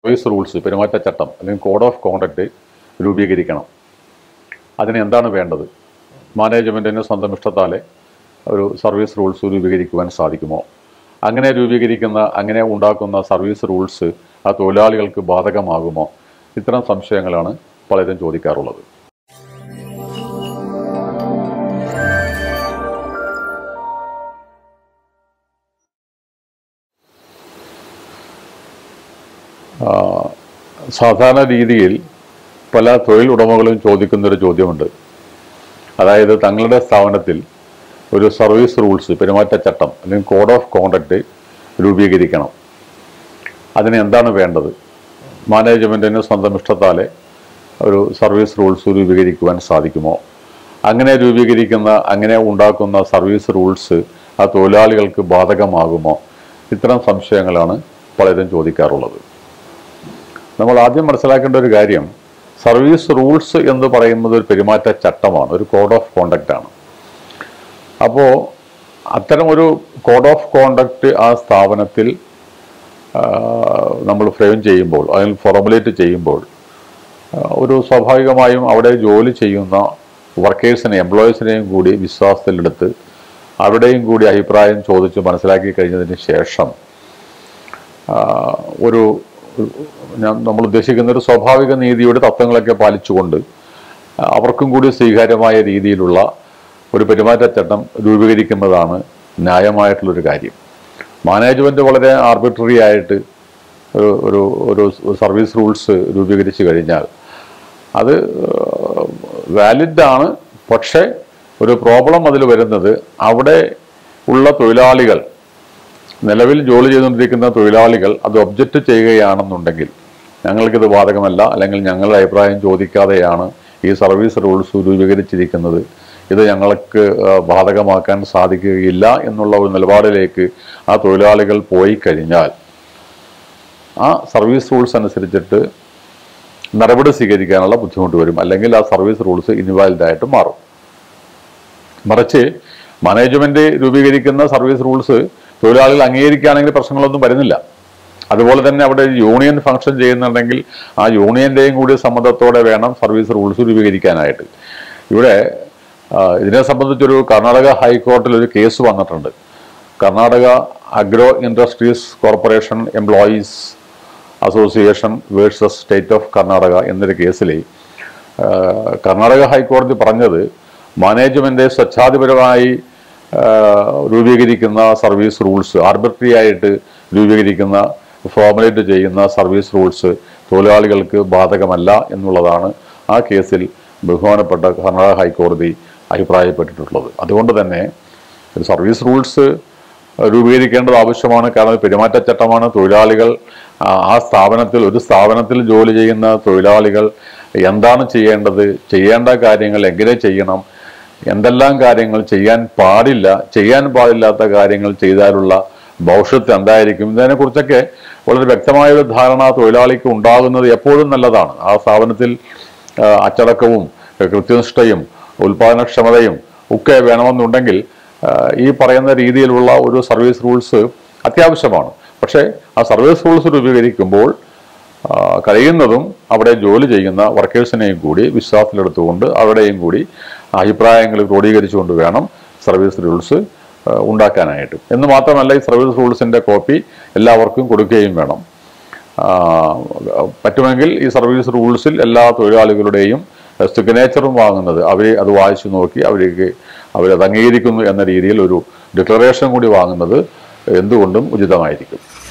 service rules പെരുമാറ്റച്ചട്ടം അല്ലെങ്കിൽ code of conduct രൂപീകരിക്കണം അതിന് എന്താണ് വേണ്ടത് മാനേജ്മെൻറ്റിന് സ്വന്തം ഇഷ്ടത്താലെ ഒരു സർവീസ് റൂൾസ് രൂപീകരിക്കുവാൻ സാധിക്കുമോ അങ്ങനെ രൂപീകരിക്കുന്ന അങ്ങനെ ഉണ്ടാക്കുന്ന സർവീസ് റൂൾസ് ആ തൊഴിലാളികൾക്ക് ബാധകമാകുമോ ഇത്തരം സംശയങ്ങളാണ് പലരും ചോദിക്കാറുള്ളത് ആ, സാധാരണ രീതിയിൽ പല തൊഴിൽ ഉടമകളും ചോദിക്കുന്നൊരു ചോദ്യമുണ്ട് അതായത് തങ്ങളുടെ സ്ഥാപനത്തിൽ ഒരു സർവീസ് റൂൾസ് പെരുമാറ്റച്ചട്ടം അല്ലെങ്കിൽ കോഡ് ഓഫ് കോണ്ടക്ട് രൂപീകരിക്കണം അതിന് എന്താണ് വേണ്ടത് മാനേജ്മെൻറ്റിന് സ്വന്തം ഇഷ്ടത്താലെ ഒരു സർവീസ് റൂൾസ് രൂപീകരിക്കുവാൻ സാധിക്കുമോ അങ്ങനെ രൂപീകരിക്കുന്ന അങ്ങനെ ഉണ്ടാക്കുന്ന സർവീസ് റൂൾസ് ആ തൊഴിലാളികൾക്ക് ബാധകമാകുമോ ഇത്തരം സംശയങ്ങളാണ് പലരും ചോദിക്കാറുള്ളത് നമ്മൾ ആദ്യം മനസ്സിലാക്കേണ്ട ഒരു കാര്യം സർവീസ് റൂൾസ് എന്ന് പറയുന്നത് ഒരു പെരുമാറ്റ ചട്ടമാണ് ഒരു കോഡ് ഓഫ് കോണ്ടക്റ്റ് ആണ് അപ്പോൾ അത്തരം ഒരു കോഡ് ഓഫ് കോണ്ടക്റ്റ് ആ സ്ഥാപനത്തിൽ ആ, നമ്മൾ ഫ്രെയിം ചെയ്യുമ്പോൾ അതിൽ ഫോർമുലേറ്റ് ചെയ്യുമ്പോൾ ആ, ഒരു സ്വാഭാവികമായും അവിടെ ജോലി ചെയ്യുന്ന വർക്കേഴ്സിനെ എംപ്ലോയീസിനെയും കൂടി വിശ്വാസത്തിലെടുത്ത് അവിടെയും കൂടി അഭിപ്രായം ചോദിച്ച് മനസ്സിലാക്കി കഴിഞ്ഞതിന് ശേഷം ആ, ഒരു ഞാൻ നമ്മൾ ഉദ്ദേശിക്കുന്ന ഒരു സ്വാഭാവിക നീതിയുടെ തത്വങ്ങളൊക്കെ പാലിച്ചുകൊണ്ട് ആ, അവർക്കും കൂടി സ്വീകാര്യമായ രീതിയിലുള്ള ഒരു പെരുമാറ്റച്ചട്ടം രൂപീകരിക്കുന്നതാണ് ന്യായമായിട്ടുള്ളൊരു കാര്യം മാനേജ്മെന്റ് വളരെ ആർബിട്രറി ആയിട്ട് ഒരു ഒരു ഒരു സർവീസ് റൂൾസ് രൂപീകരിച്ചു കഴിഞ്ഞാൽ അത് വാലിഡ് ആണ് പക്ഷേ ഒരു പ്രോബ്ലം അതിൽ വരുന്നത് അവിടെ ഉള്ള തൊഴിലാളികൾ നിലവിൽ ജോലി ചെയ്തുകൊണ്ടിരിക്കുന്ന തൊഴിലാളികൾ അത് ഒബ്ജക്റ്റ് ചെയ്യുകയാണെന്നുണ്ടെങ്കിൽ ഞങ്ങൾക്കിത് ബാധകമല്ല അല്ലെങ്കിൽ ഞങ്ങളുടെ അഭിപ്രായം ചോദിക്കാതെയാണ് ഈ സർവീസ് റൂൾസ് രൂപീകരിച്ചിരിക്കുന്നത് ഇത് ഞങ്ങൾക്ക് ആ, ബാധകമാക്കാൻ സാധിക്കുകയില്ല എന്നുള്ള ഒരു നിലപാടിലേക്ക് ആ തൊഴിലാളികൾ പോയി കഴിഞ്ഞാൽ ആ സർവീസ് റൂൾസ് അനുസരിച്ചിട്ട് നടപടി സ്വീകരിക്കാനുള്ള ബുദ്ധിമുട്ട് വരും അല്ലെങ്കിൽ ആ സർവീസ് റൂൾസ് ഇൻവാലിഡ് ആയിട്ട് മാറും മറിച്ച് മാനേജ്മെന്റ് രൂപീകരിക്കുന്ന സർവീസ് റൂൾസ് തൊഴിലാളികൾ അംഗീകരിക്കുകയാണെങ്കിൽ പ്രശ്നങ്ങളൊന്നും വരുന്നില്ല അതുപോലെ തന്നെ അവിടെ യൂണിയൻ ഫംഗ്ഷൻ ചെയ്യുന്നുണ്ടെങ്കിൽ ആ യൂണിയന്റെയും കൂടി സമ്മതത്തോടെ വേണം സർവീസ് റൂൾസ് രൂപീകരിക്കാനായിട്ട് ഇവിടെ ആ, ഇതിനെ സംബന്ധിച്ചൊരു കർണാടക ഹൈക്കോടതിയിൽ ഒരു കേസ് വന്നിട്ടുണ്ട് Karnataka agro industries corporation employees association versus state of Karnataka എന്നൊരു കേസിൽ ആ, കർണാടക ഹൈക്കോടതി പറഞ്ഞത് മാനേജ്മെന്റ് സ്വച്ഛാധിപരമായി ആ, രൂപീകരിക്കുന്ന സർവീസ് റൂൾസ് ആർബിട്രറി ആയിട്ട് രൂപീകരിക്കുന്ന ഫോർമുലേറ്റ് ചെയ്യുന്ന സർവീസ് റൂൾസ് തൊഴിലാളികൾക്ക് ബാധകമല്ല എന്നുള്ളതാണ് ആ കേസിൽ ബഹുമാനപ്പെട്ട കർണാടക ഹൈക്കോടതി അഭിപ്രായപ്പെട്ടിട്ടുള്ളത് അതുകൊണ്ട് തന്നെ ഒരു സർവീസ് റൂൾസ് രൂപീകരിക്കേണ്ടത് ആവശ്യമാണ് കാരണം ഇത് പെരുമാറ്റച്ചട്ടമാണ് തൊഴിലാളികൾ ആ, ആ സ്ഥാപനത്തിൽ ഒരു സ്ഥാപനത്തിൽ ജോലി ചെയ്യുന്ന തൊഴിലാളികൾ എന്താണ് ചെയ്യേണ്ടത് ചെയ്യേണ്ട കാര്യങ്ങൾ എങ്ങനെ ചെയ്യണം എന്തെല്ലാം കാര്യങ്ങൾ ചെയ്യാൻ പാടില്ല ചെയ്യാൻ പാടില്ലാത്ത കാര്യങ്ങൾ ചെയ്താലുള്ള ഭവിഷ്യത്ത് എന്തായിരിക്കും ഇതിനെക്കുറിച്ചൊക്കെ വളരെ വ്യക്തമായ ഒരു ധാരണ തൊഴിലാളിക്ക് ഉണ്ടാകുന്നത് എപ്പോഴും നല്ലതാണ് ആ സ്ഥാപനത്തിൽ ആ, അച്ചടക്കവും കൃത്യനിഷ്ഠയും ഉൽപാദനക്ഷമതയും ഒക്കെ വേണമെന്നുണ്ടെങ്കിൽ ആ, ഈ പറയുന്ന രീതിയിലുള്ള ഒരു സർവീസ് റൂൾസ് അത്യാവശ്യമാണ് പക്ഷേ ആ സർവീസ് റൂൾസ് രൂപീകരിക്കുമ്പോൾ ആ, കഴിയുന്നതും അവിടെ ജോലി ചെയ്യുന്ന വർക്കേഴ്സിനെയും കൂടി വിശ്വാസത്തിലെടുത്തുകൊണ്ട് അവരുടെയും കൂടി അഭിപ്രായങ്ങൾ ക്രോഡീകരിച്ചുകൊണ്ട് വേണം സർവീസ് റൂൾസ് ആ, ഉണ്ടാക്കാനായിട്ട് എന്ന് മാത്രമല്ല ഈ സർവീസ് റൂൾസിന്റെ കോപ്പി എല്ലാവർക്കും കൊടുക്കുകയും വേണം ആ, പറ്റുമെങ്കിൽ ഈ സർവീസ് റൂൾസിൽ എല്ലാ തൊഴിലാളികളുടെയും സിഗ്നേച്ചറും വാങ്ങുന്നത് അവർ അത് വായിച്ചു നോക്കി അവർക്ക് അവരത് അംഗീകരിക്കുന്നു എന്ന രീതിയിൽ ഒരു ഡിക്ലറേഷൻ കൂടി വാങ്ങുന്നത് എന്തുകൊണ്ടും ഉചിതമായിരിക്കും